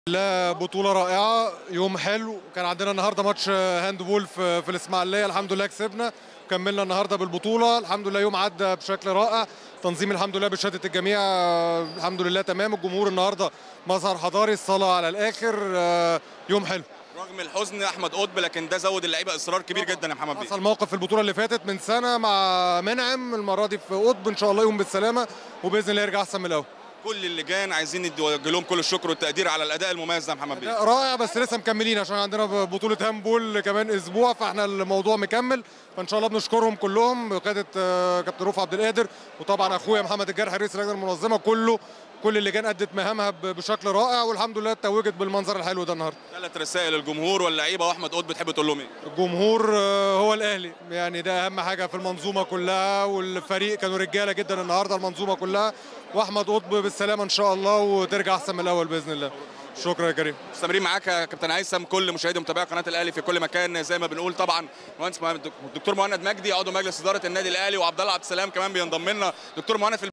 لا بطولة رائعة يوم حلو كان عندنا النهارده ماتش هاند بول في, في الإسماعيلية الحمد لله كسبنا كملنا النهارده بالبطولة الحمد لله يوم عدى بشكل رائع تنظيم الحمد لله بشهادة الجميع آه، الحمد لله تمام الجمهور النهارده مظهر حضاري الصلاة على الآخر آه، يوم حلو رغم الحزن احمد قطب لكن ده زود اللعيبه اصرار كبير جدا يا محمد بيه حصل موقف في البطولة اللي فاتت من سنة مع منعم المرة دي في قطب إن شاء الله يوم بالسلامة وبإذن الله يرجع أحسن من الأول كل اللجان عايزين نوجه لهم كل الشكر والتقدير على الاداء المميز ده يا محمد بيه لا، رائع بس لسه مكملين عشان عندنا بطولة هامبول كمان اسبوع فاحنا الموضوع مكمل فان شاء الله بنشكرهم كلهم بقيادة آه، كابتن رؤوف عبد القادر وطبعا اخويا محمد الجرح رئيس اللجنة المنظمة كله كل اللجان ادت مهامها ب- بشكل رائع والحمد لله اتوجت بالمنظر الحلو ده النهارده ثلاث رسائل للجمهور واللعيبه واحمد قطب تحب تقول لهم ايه الجمهور آه، هو الاهلي يعني ده اهم حاجه في المنظومه كلها والفريق كانوا رجاله جدا النهارده المنظومه كلها واحمد قطب بالسلامه ان شاء الله وترجع احسن من الاول باذن الله شكرا يا كريم مستمرين معاك يا كابتن هيثم كل مشاهدي ومتابعي قناه الاهلي في كل مكان زي ما بنقول طبعا مهندس مهند- الدكتور مهند مجدي عضو مجلس اداره النادي الاهلي وعبد الله عبد السلام كمان بينضم لنا دكتور مهند في